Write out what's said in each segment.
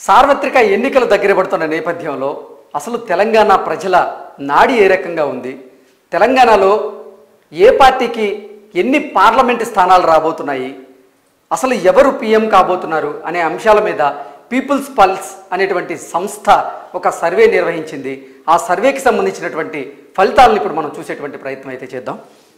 సార్వత్రిక ఎన్నికలు దగ్గర పడుతున్న నేపథ్యంలో అసలు తెలంగాణ ప్రజల నాడి ఏ రకంగా ఉంది తెలంగాణలో ఏ పార్టీకి ఎన్ని పార్లమెంటు స్థానాలు రాబోతున్నాయి అసలు ఎవరు పీఎం కాబోతున్నారు అనే అంశాల మీద పీపుల్స్ పల్స్ అనేటువంటి సంస్థ ఒక సర్వే నిర్వహించింది ఆ సర్వేకి సంబంధించినటువంటి ఫలితాలను ఇప్పుడు మనం చూసేటువంటి ప్రయత్నం అయితే చేద్దాం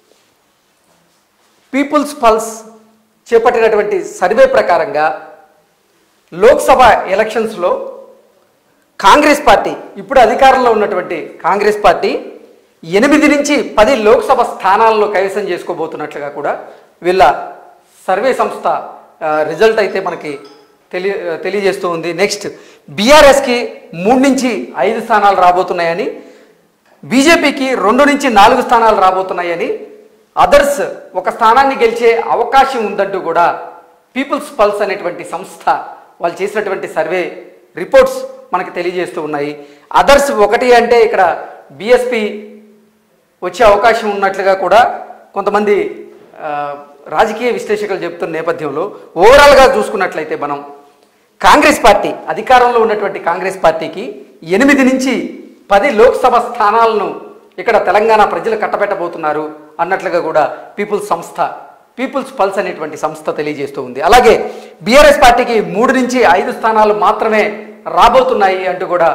పీపుల్స్ పల్స్ చేపట్టినటువంటి సర్వే ప్రకారంగా లోక్సభ ఎలక్షన్స్లో కాంగ్రెస్ పార్టీ ఇప్పుడు అధికారంలో ఉన్నటువంటి కాంగ్రెస్ పార్టీ ఎనిమిది నుంచి పది లోక్సభ స్థానాలను కైవసం చేసుకోబోతున్నట్లుగా కూడా వీళ్ళ సర్వే సంస్థ ఆ, రిజల్ట్ అయితే మనకి తెలియ తెలియజేస్తూ ఉంది నెక్స్ట్ బీఆర్ఎస్కి మూడు నుంచి ఐదు స్థానాలు రాబోతున్నాయని బీజేపీకి రెండు నుంచి నాలుగు స్థానాలు రాబోతున్నాయని అదర్స్ ఒక స్థానాన్ని గెలిచే అవకాశం ఉందంటూ కూడా పీపుల్స్ పల్స్ అనేటువంటి సంస్థ వాళ్ళు చేసినటువంటి సర్వే రిపోర్ట్స్ మనకు తెలియజేస్తూ ఉన్నాయి అదర్స్ ఒకటి అంటే ఇక్కడ బీఎస్పీ వచ్చే అవకాశం ఉన్నట్లుగా కూడా కొంతమంది ఆ, రాజకీయ విశ్లేషకులు చెప్తున్న నేపథ్యంలో ఓవరాల్గా చూసుకున్నట్లయితే మనం కాంగ్రెస్ పార్టీ అధికారంలో ఉన్నటువంటి కాంగ్రెస్ పార్టీకి ఎనిమిది నుంచి పది లోక్సభ స్థానాలను ఇక్కడ తెలంగాణ ప్రజలు కట్టబెట్టబోతున్నారు అన్నట్లుగా కూడా పీపుల్స్ సంస్థ పీపుల్స్ పల్స్ అనేటువంటి సంస్థ తెలియజేస్తూ ఉంది అలాగే బీఆర్ఎస్ పార్టీకి మూడు నుంచి ఐదు స్థానాలు మాత్రమే రాబోతున్నాయి అంటూ కూడా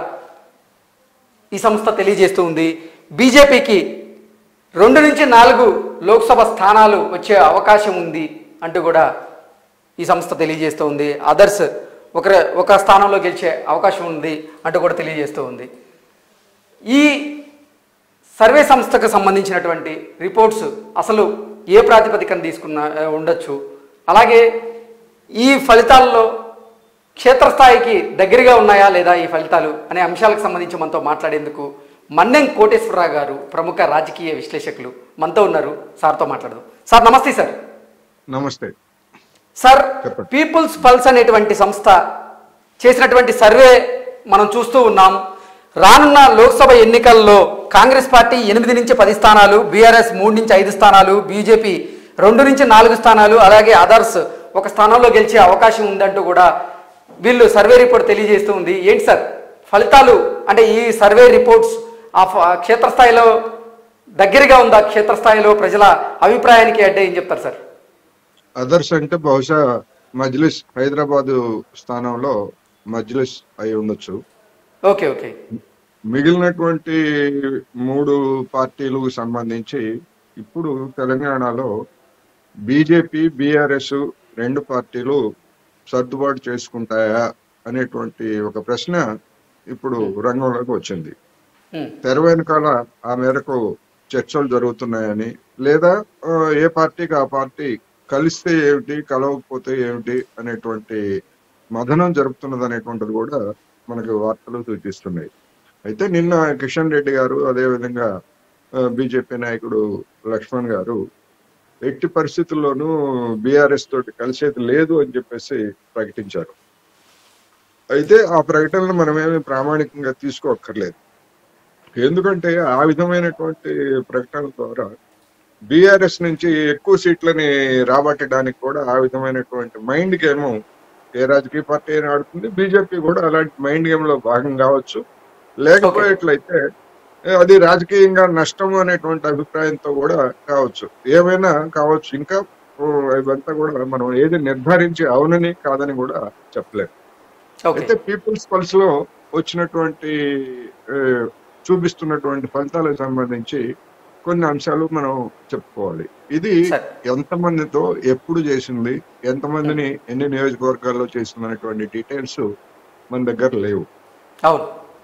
ఈ సంస్థ తెలియజేస్తూ ఉంది బీజేపీకి రెండు నుంచి నాలుగు లోక్సభ స్థానాలు వచ్చే అవకాశం ఉంది అంటూ కూడా ఈ సంస్థ తెలియజేస్తూ ఉంది అదర్స్ ఒక ఒక స్థానంలో గెలిచే అవకాశం ఉంది అంటూ కూడా తెలియజేస్తూ ఉంది ఈ సర్వే సంస్థకు సంబంధించినటువంటి రిపోర్ట్స్ అసలు ఏ ప్రాతిపదికన తీసుకున్న ఆ, ఉండొచ్చు అలాగే ఈ ఫలితాల్లో క్షేత్రస్థాయికి దగ్గరగా ఉన్నాయా లేదా ఈ ఫలితాలు అనే అంశాలకు సంబంధించి మనతో మాట్లాడేందుకు మన్నెం కోటేశ్వరరావు గారు ప్రముఖ రాజకీయ విశ్లేషకులు మనతో ఉన్నారు సార్తో మాట్లాడదాం సార్ నమస్తే సార్ నమస్తే సార్ చెప్పండి. పీపుల్స్ పల్స్ అనేటువంటి సంస్థ చేసినటువంటి సర్వే మనం చూస్తూ ఉన్నాం రానున్న లోక్సభ ఎన్నికల్లో కాంగ్రెస్ పార్టీ ఎనిమిది నుంచి పది స్థానాలు బీఆర్ఎస్ మూడు నుంచి ఐదు స్థానాలు బీజేపీ రెండు నుంచి నాలుగు స్థానాలు అలాగే అదర్స్ ఒక స్థానంలో గెలిచే అవకాశం ఉందంటూ కూడా వీళ్ళు సర్వే రిపోర్ట్ తెలియజేస్తూ ఉంది ఏంటి సార్ ఫలితాలు అంటే ఈ సర్వే రిపోర్ట్స్ ఆ ఫ- క్షేత్రస్థాయిలో దగ్గరగా ఉందా క్షేత్రస్థాయిలో ప్రజల అభిప్రాయానికి అంటే ఏం చెప్తారు సార్ అదర్స్ అంటే బహుశా మజ్లిస్ హైదరాబాదు స్థానంలో మజ్లిస్ అయి ఉండొచ్చు ఓకే ఓకే మిగిలినటువంటి మూడు పార్టీలకు సంబంధించి ఇప్పుడు తెలంగాణలో బీజేపీ బీఆర్ఎస్ రెండు పార్టీలు సర్దుబాటు చేసుకుంటాయా అనేటువంటి ఒక ప్రశ్న ఇప్పుడు రంగంలోకి వచ్చింది ఉమ్, తెర వెనకాల ఆ మేరకు చర్చలు జరుగుతున్నాయని లేదా ఆ, ఏ పార్టీకి ఆ పార్టీ కలిస్తే ఏమిటి కలవకపోతే ఏమిటి అనేటువంటి మథనం జరుపుతున్నది అనేటువంటిది కూడా మనకు వార్తలు సూచిస్తున్నాయి అయితే నిన్న కిషన్ రెడ్డి గారు అదేవిధంగా బీజేపీ నాయకుడు లక్ష్మణ్ గారు ఎట్టి పరిస్థితుల్లోనూ బీఆర్ఎస్ తోటి కలిసేది లేదు అని చెప్పేసి ప్రకటించారు అయితే ఆ ప్రకటనలు మనమేమి ప్రామాణికంగా తీసుకోక్కర్లేదు ఎందుకంటే ఆ విధమైనటువంటి ప్రకటన ద్వారా బీఆర్ఎస్ నుంచి ఎక్కువ సీట్లని రాబట్టడానికి కూడా ఆ విధమైనటువంటి మైండ్ గేమ్ ఏ రాజకీయ పార్టీ అయినా ఆడుతుంది బీజేపీ కూడా అలాంటి మైండ్ గేమ్ లో భాగం కావచ్చు లేకపోయేట్లయితే ఏ, అది రాజకీయంగా నష్టం అనేటువంటి అభిప్రాయంతో కూడా కావచ్చు ఏమైనా కావచ్చు ఇంకా ఓ, ఇవంతా కూడా మనం ఏది నిర్ధారించి అవునని కాదని కూడా చెప్పలేము ఓకే అయితే పీపుల్స్ పల్స్ లో వచ్చినటువంటి ఏ, చూపిస్తున్నటువంటి ఫలితాలకు సంబంధించి కొన్ని అంశాలు మనం చెప్పుకోవాలి ఇది సరే. ఎంతమందితో ఎప్పుడు చేసింది ఎంతమందిని ఎన్ని నియోజకవర్గాల్లో చేసింది అనేటువంటి డీటెయిల్స్ మన దగ్గర లేవు అవును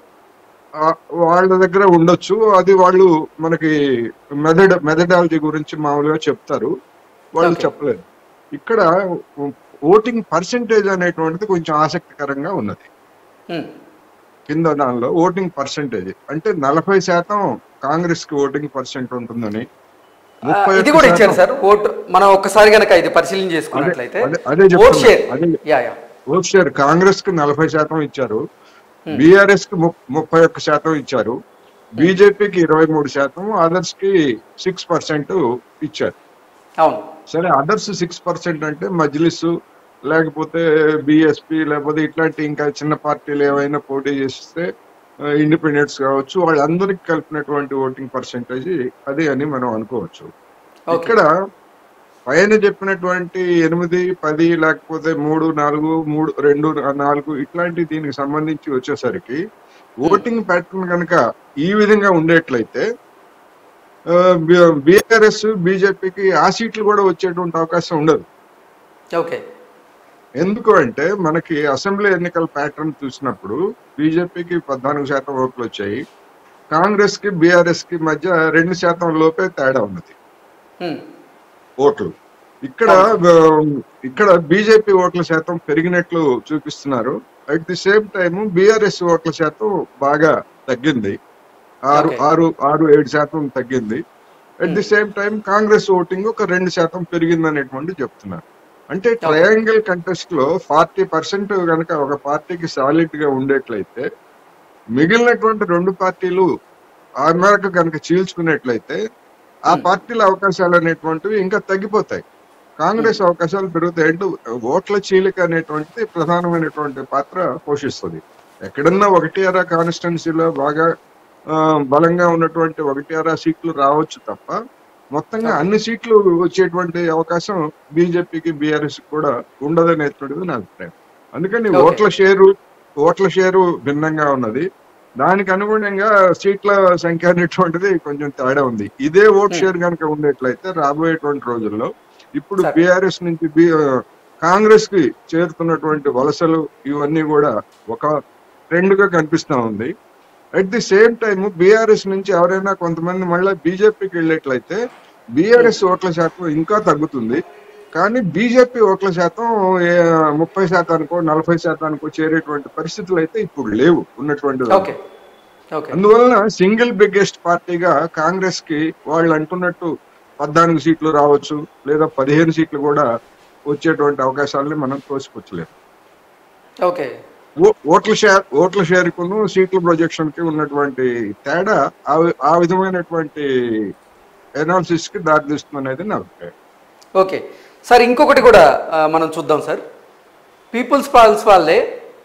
ఆ, వాళ్ళ దగ్గర ఉండొచ్చు అది వాళ్ళు మనకి మెథడ్ మెథడాలజీ గురించి మామూలుగా చెప్తారు వాళ్ళు Okay. చెప్పలేదు ఇక్కడ ఓటింగ్ పర్సెంటేజ్ అనేటువంటిది కొంచెం ఆసక్తికరంగా ఉన్నది ఉమ్, కింద దానిలో ఓటింగ్ పర్సెంటేజ్ అంటే నలభై శాతం కాంగ్రెస్ కి ఓటింగ్ పర్సెంట్ ఉంటుందని ఆ, ముప్పై ఇది ఒక్క కూడా ఇచ్చారు శాతం- సార్ ఓటు మనం ఒక్కసారి కనుక ఇది పరిశీలన చేసుకున్నట్లయితే అదే- అదే ఓట్ చెప్తున్నా. షేర్ అదే- yeah yeah vote share Congress కి నలభై శాతం ఇచ్చారు బీఆర్ఎస్ కి ము- ముప్పై ఒక్క శాతం ఇచ్చారు బీజేపీకి ఇరవై మూడు శాతం అదర్స్ కి సిక్స్ పర్సెంట్ ఇచ్చారు అవును సరే అదర్స్ సిక్స్ పర్సెంట్ అంటే మజ్లిస్ లేకపోతే బిఎస్పి లేకపోతే ఇట్లాంటి ఇంకా చిన్న పార్టీలు ఏవైనా పోటీ చేస్తే ఇండిపెండెంట్స్ కావచ్చు వాళ్ళందరికి కలిపినటువంటి ఓటింగ్ పర్సెంటేజ్ అది అని మనం అనుకోవచ్చు ఓకే ఇక్కడ పైన చెప్పినటువంటి ఎనిమిది పది లేకపోతే మూడు నాలుగు మూడు రెండు నాలుగు ఇట్లాంటి దీనికి సంబంధించి వచ్చేసరికి ఓటింగ్ ప్యాటర్న్ కనుక ఈ విధంగా ఉండేట్లయితే బీఆర్ఎస్ బీజేపీకి ఆ సీట్లు కూడా వచ్చేటువంటి అవకాశం ఉండదు ఓకే ఎందుకు అంటే మనకి అసెంబ్లీ ఎన్నికల ప్యాటర్న్ చూసినప్పుడు బీజేపీకి పద్నాలుగు శాతం ఓట్లు వచ్చాయి కాంగ్రెస్ కి బీఆర్ఎస్ కి మధ్య రెండు శాతం లోపే తేడా ఉన్నది ఉమ్, ఓట్లు ఇక్కడ ఆ, ఇక్కడ బీజేపీ ఓట్ల శాతం పెరిగినట్లు చూపిస్తున్నారు at the same time BRS ఓట్ల శాతం బాగా తగ్గింది ఆరు Okay. ఆరు ఆరు ఏడు శాతం తగ్గింది at the same time Congress voting ఒక రెండు శాతం పెరిగింది అనేటువంటి చెప్తున్నారు అంటే ట్రయాంగిల్ కంటెస్ట్ లో ఫార్టీ పర్సెంట్ కనుక ఒక పార్టీకి సాలిడ్ గా ఉండేట్లయితే మిగిలినటువంటి రెండు పార్టీలు ఆ మేరకు కనుక చీల్చుకున్నట్లయితే ఆ Hmm. పార్టీల అవకాశాలు అనేటువంటివి ఇంకా తగ్గిపోతాయి కాంగ్రెస్ అవకాశాలు పెరుగుతాయి అంటే ఓట్ల చీలిక అనేటువంటిది ప్రధానమైనటువంటి పాత్ర పోషిస్తుంది ఎక్కడన్నా ఒకటి అరా కాన్స్టిట్యున్సీలో బాగా ఆ, బలంగా ఉన్నటువంటి ఒకటి అరా సీట్లు రావచ్చు తప్ప మొత్తంగా Okay. అన్ని సీట్లు వచ్చేటువంటి అవకాశం బీజేపీకి బీఆర్ఎస్ కూడా ఉండదనేటువంటిది నా అభిప్రాయం అందుకని Okay. ఓట్ల షేరు ఓట్ల షేరు భిన్నంగా ఉన్నది దానికి అనుగుణంగా సీట్ల సంఖ్య అనేటువంటిది కొంచెం తేడా ఉంది ఇదే ఓట్ Hmm. షేర్ కనుక ఉండేట్లయితే రాబోయేటువంటి రోజుల్లో ఇప్పుడు సరే. బీఆర్ఎస్ నుంచి బి కాంగ్రెస్ కి చేరుతున్నటువంటి వలసలు ఇవన్నీ కూడా ఒక ట్రెండ్ గా కనిపిస్తా ఉంది at the same time BRS నుంచి ఎవరైనా కొంతమంది మళ్ళీ బీజేపీకి వెళ్ళేట్లయితే బీఆర్ఎస్ ఓట్ల శాతం ఇంకా తగ్గుతుంది కానీ బీజేపీ ఓట్ల శాతం ఏ- ముప్పై శాతానికో నలభై శాతానికో చేరేటువంటి పరిస్థితులు అయితే ఇప్పుడు లేవు ఉన్నటువంటి ఓకే ఓకే అందువలన సింగిల్ బిగ్గెస్ట్ పార్టీగా కాంగ్రెస్ కి వాళ్ళు అంటున్నట్టు పద్నాలుగు సీట్లు రావచ్చు లేదా పదిహేను సీట్లు కూడా వచ్చేటువంటి అవకాశాలని మనం తోసిపుచ్చలేము ఓకే ఓ- ఓట్ల షేర్ ఓట్ల షేర్కును సీట్ల ప్రొజెక్షన్ కి ఉన్నటువంటి తేడా ఆ వి- ఆ విధమైనటువంటి ఎనాలిసిస్ కి దారితీస్తుంది అనేది నా అభిప్రాయం ఓకే సార్ ఇంకొకటి కూడా ఆ, మనం చూద్దాం సార్ పీపుల్స్ పాల్స్ వాళ్ళే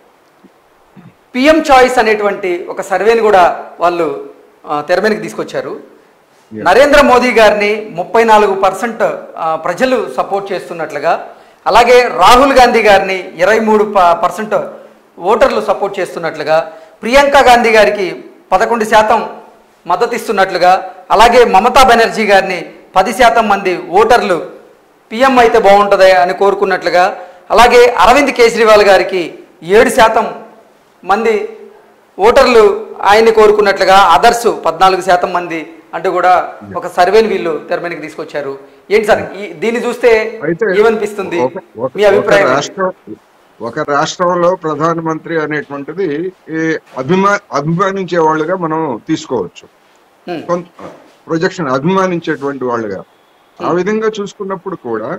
పిఎం చాయిస్ అనేటువంటి ఒక సర్వేని కూడా వాళ్ళు ఆ, తెర మీదకి తీసుకొచ్చారు Yeah. నరేంద్ర మోదీ గారిని ముప్పై నాలుగు పర్సెంట్ ప్రజలు సపోర్ట్ చేస్తున్నట్లుగా అలాగే రాహుల్ గాంధీ గారిని ఇరవై మూడు పర్సెంట్ ఓటర్లు సపోర్ట్ చేస్తున్నట్లుగా ప్రియాంక గాంధీ గారికి పదకొండు శాతం మద్దతు ఇస్తున్నట్లుగా అలాగే మమతా బెనర్జీ గారిని పది శాతం మంది ఓటర్లు పిఎం అయితే బాగుంటుంది అని కోరుకున్నట్లుగా అలాగే అరవింద్ కేజ్రీవాల్ గారికి ఏడు శాతం మంది ఓటర్లు ఆయన్ని కోరుకున్నట్లుగా అదర్స్ పద్నాలుగు శాతం మంది అంటూ కూడా ఒక సర్వేని వీళ్ళు తెర మీదకి తీసుకొచ్చారు ఏంటి సార్ ఈ దీన్ని చూస్తే అయితే ఏమనిపిస్తుంది ఒక- ఒక- మీ ఒక అభిప్రాయం ఏంటి? రాష్ట్రం ఒక రాష్ట్రంలో ప్రధానమంత్రి అనేటువంటిది ఈ అభిమా అభిమానించే వాళ్ళుగా మనం తీసుకోవచ్చు హ్మ్. కొంత ప్రొజెక్షన్ అభిమానించేటువంటి వాళ్ళుగా ఆ విధంగా చూసుకున్నప్పుడు కూడా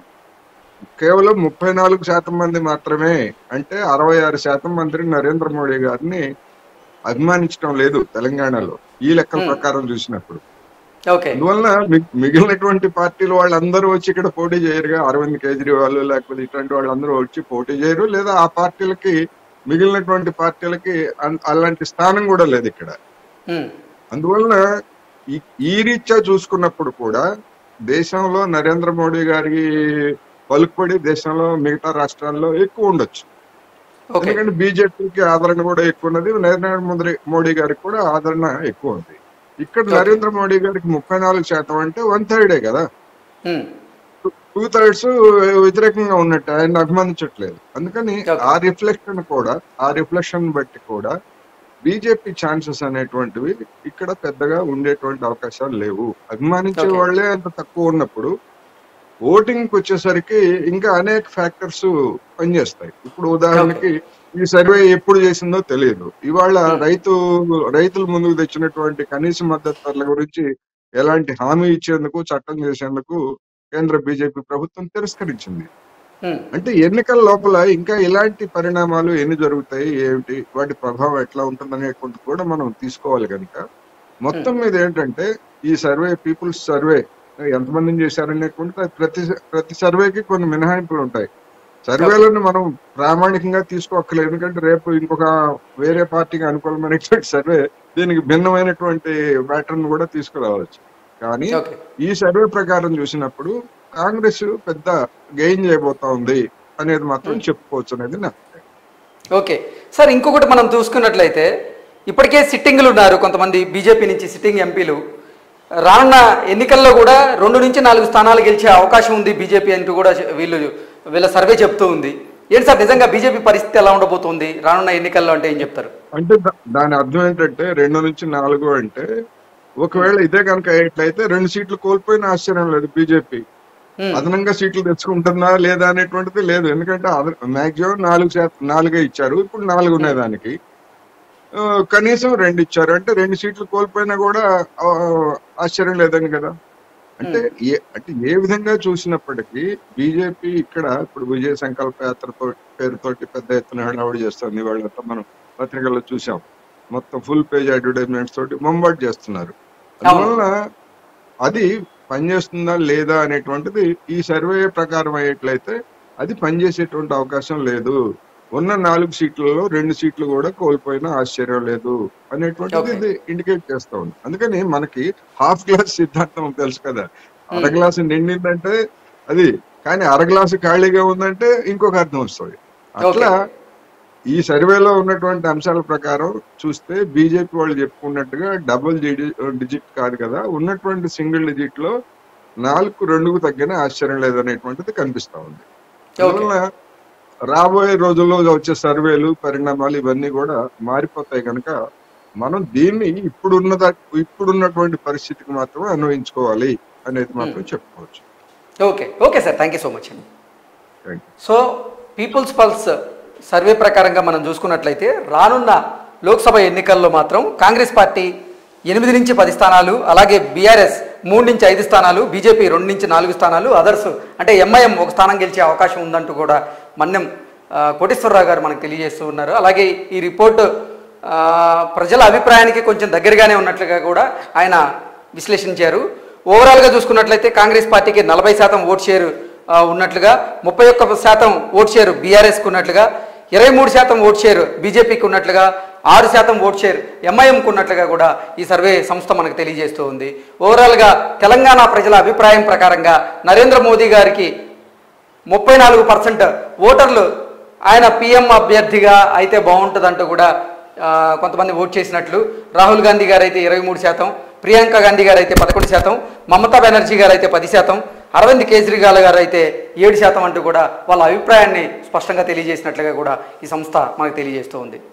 కేవలం ముప్పై నాలుగు శాతం మంది మాత్రమే అంటే అరవై ఆరు శాతం మంది నరేంద్ర మోడీ గారిని అభిమానించడం లేదు తెలంగాణలో ఈ లెక్కల Hmm. ప్రకారం చూసినప్పుడు ఓకే అందువలన మి- మిగిలినటువంటి పార్టీలు వాళ్ళందరూ వచ్చి ఇక్కడ పోటీ చేయరుగా అరవింద్ కేజ్రీవాల్ లేకపోతే ఇట్లాంటి వాళ్ళందరూ వచ్చి పోటీ చేయరు లేదా ఆ పార్టీలకి మిగిలినటువంటి పార్టీలకి అన్- అలాంటి స్థానం కూడా లేదు ఇక్కడ హ్మ్. అందువలన ఈ- ఈ రీత్యా చూసుకున్నప్పుడు కూడా దేశంలో నరేంద్ర మోడీ గారి పలుకుబడి దేశంలో మిగతా రాష్ట్రాల్లో ఎక్కువ ఉండొచ్చు ఓకే ఎందుకంటే బీజేపీకి ఆదరణ కూడా ఎక్కువ ఉన్నది నరేంద్ర మోదీ మోడీ గారికి కూడా ఆదరణ ఎక్కువ ఉంది ఇక్కడ Okay. నరేంద్ర మోడీ గారికి ముప్పై నాలుగు శాతం అంటే వన్ థర్డే కదా హ్మ్. టూ థర్డ్స్ వ్యతిరేకంగా ఉన్నట్టు ఆయన అభిమానించట్లేదు అందుకని Okay. ఆ రిఫ్లెక్షన్ కూడా ఆ రిఫ్లెక్షన్ బట్టి కూడా బీజేపీ ఛాన్సెస్ అనేటువంటివి ఇక్కడ పెద్దగా ఉండేటువంటి అవకాశాలు లేవు అభిమానించే Okay. వాళ్ళే అంత తక్కువ ఉన్నప్పుడు ఓటింగ్ కి వచ్చేసరికి ఇంకా అనేక ఫ్యాక్టర్స్ పనిచేస్తాయి ఇప్పుడు ఉదాహరణకి ఈ సర్వే ఎప్పుడు చేసిందో తెలియదు ఇవాళ Hmm. రైతు రైతుల ముందుకు తెచ్చినటువంటి కనీస మద్దతు ధరల గురించి ఎలాంటి హామీ ఇచ్చేందుకు చట్టం చేసేందుకు కేంద్ర బీజేపీ ప్రభుత్వం తిరస్కరించింది హ్మ్. అంటే ఎన్నికల లోపల ఇంకా ఇలాంటి పరిణామాలు ఎన్ని జరుగుతాయి ఏమిటి వాటి ప్రభావం ఎట్లా ఉంటుంది అనేటువంటి కూడా మనం తీసుకోవాలి కనుక మొత్తం మీద ఏంటంటే ఈ సర్వే పీపుల్స్ సర్వే ఎంతమందిని చేశారనేటువంటి ప్రతి ప్రతి సర్వేకి కొన్ని మినహాయింపులు ఉంటాయి సర్వేలను మనం ప్రామాణికంగా తీసుకోక్కర్లేదు ఎందుకంటే రేపు ఇంకొక వేరే పార్టీకి అనుకూలమైనటువంటి సర్వే దీనికి భిన్నమైనటువంటి ప్యాటర్న్ కూడా తీసుకురావచ్చు కానీ ఓకే ఈ సర్వే ప్రకారం చూసినప్పుడు కాంగ్రెస్ పెద్ద గెయిన్ చేయబోతా ఉంది అనేది మాత్రం చెప్పుకోవచ్చు అనేది నా అభిప్రాయం. ఓకే సార్ ఇంకొకటి మనం చూసుకున్నట్లయితే ఇప్పటికే సిట్టింగ్లు ఉన్నారు కొంతమంది బీజేపీ నుంచి సిట్టింగ్ ఎంపీలు రానున్న ఎన్నికల్లో కూడా రెండు నుంచి నాలుగు స్థానాలు గెలిచే అవకాశం ఉంది బీజేపీ అంటూ కూడా చె- వీళ్ళు వీళ్ళ సర్వే చెప్తూ ఉంది ఏంటి సార్ నిజంగా బీజేపీ పరిస్థితి ఎలా ఉండబోతుంది రానున్న ఎన్నికల్లో అంటే ఏం చెప్తారు అంటే దా- దాని అర్థం ఏంటంటే రెండు నుంచి నాలుగు అంటే ఒకవేళ ఇదే కనుక అయ్యేట్లయితే రెండు సీట్లు కోల్పోయిన ఆశ్చర్యం లేదు బీజేపీ హ్మ్. అదనంగా సీట్లు తెచ్చుకుంటుందా లేదా అనేటువంటిది లేదు ఎందుకంటే మాక్సిమం నాలుగు శాతం నాలుగే ఇచ్చారు ఇప్పుడు నాలుగు ఉన్నాయి దానికి ఆ, కనీసం రెండు ఇచ్చారు అంటే రెండు సీట్లు కోల్పోయినా కూడా ఆ, ఆశ్చర్యం లేదని కదా అంటే ఏ అంటే ఏ విధంగా చూసినప్పటికీ బీజేపీ ఇక్కడ ఇప్పుడు విజయ సంకల్ప యాత్రతో పేరుతోటి పెద్ద ఎత్తున హడావుడి చేస్తుంది వాళ్ళంతా మనం పత్రికల్లో చూసాం మొత్తం ఫుల్ పేజ్ అడ్వర్టైజ్మెంట్స్ తోటి ముంబట్ చేస్తున్నారు అందువల్ల అది పనిచేస్తుందా లేదా అనేటువంటిది ఈ సర్వే ప్రకారం అయ్యేట్లయితే అది పనిచేసేటువంటి అవకాశం లేదు ఉన్న నాలుగు సీట్లలో రెండు సీట్లు కూడా కోల్పోయినా ఆశ్చర్యం లేదు అనేటువంటిది Okay. ఇది ఇండికేట్ చేస్తా ఉంది అందుకని మనకి హాఫ్ గ్లాస్ సిద్ధాంతం తెలుసు కదా అర గ్లాసు నిండిందంటే అది కానీ అర గ్లాసు ఖాళీగా ఉందంటే ఇంకొక అర్థం వస్తుంది అట్లా ఈ సర్వేలో ఉన్నటువంటి అంశాల ప్రకారం చూస్తే బీజేపీ వాళ్ళు చెప్పుకున్నట్టుగా డబుల్ డిజిట్ కాదు కదా ఉన్నటువంటి సింగిల్ డిజిట్ లో నాలుగు రెండుకు తగ్గిన ఆశ్చర్యం లేదనేటువంటిది కనిపిస్తా ఉంది అందువల్ల రాబోయే రోజుల్లో వచ్చే సర్వేలు పరిణామాలు ఇవన్నీ కూడా మారిపోతాయి కనుక మనం దీన్ని ఇప్పుడున్న ఇప్పుడున్నటువంటి పరిస్థితికి మాత్రమే అన్వయించుకోవాలి అనేది మాత్రం చెప్పుకోవచ్చు okay okay sir thank you so much అండి thank you so people's pulse survey ప్రకారంగా మనం చూసుకున్నట్లయితే రానున్న లోక్సభ ఎన్నికల్లో మాత్రం కాంగ్రెస్ పార్టీ ఎనిమిది నుంచి పది స్థానాలు అలాగే బీఆర్ఎస్ మూడు నుంచి ఐదు స్థానాలు బీజేపీ రెండు నుంచి నాలుగు స్థానాలు అదర్స్ అంటే ఎంఐఎం ఒక స్థానం గెలిచే అవకాశం ఉందంటూ కూడా మన్యం ఆ, కోటేశ్వరరావు గారు మనకు తెలియజేస్తూ ఉన్నారు అలాగే ఈ రిపోర్టు ఆ, ప్రజల అభిప్రాయానికి కొంచెం దగ్గరగానే ఉన్నట్లుగా కూడా ఆయన విశ్లేషించారు ఓవరాల్గా చూసుకున్నట్లయితే కాంగ్రెస్ పార్టీకి నలభై శాతం ఓట్ షేర్ ఆ, ఉన్నట్లుగా ముప్పై ఒక్క శాతం ఓట్ షేర్ బీఆర్ఎస్కి ఉన్నట్లుగా ఇరవై మూడు శాతం ఓట్ షేర్ బీజేపీకి ఉన్నట్లుగా ఆరు శాతం ఓట్ షేర్ ఎంఐఎంకు ఉన్నట్లుగా కూడా ఈ సర్వే సంస్థ మనకు తెలియజేస్తూ ఉంది ఓవరాల్గా తెలంగాణ ప్రజల అభిప్రాయం ప్రకారంగా నరేంద్ర మోదీ గారికి ముప్పై నాలుగు పర్సెంట్ ఓటర్లు ఆయన పిఎం అభ్యర్థిగా అయితే బాగుంటుందంటూ కూడా ఆ, కొంతమంది ఓట్ చేసినట్లు రాహుల్ గాంధీ గారు అయితే ఇరవై మూడు శాతం ప్రియాంక గాంధీ గారు అయితే పదకొండు శాతం మమతా బెనర్జీ గారు అయితే పది శాతం అరవింద్ కేజ్రీవాల్ గారు అయితే ఏడు శాతం అంటూ కూడా వాళ్ళ అభిప్రాయాన్ని స్పష్టంగా తెలియజేసినట్లుగా కూడా ఈ సంస్థ మనకు తెలియజేస్తూ ఉంది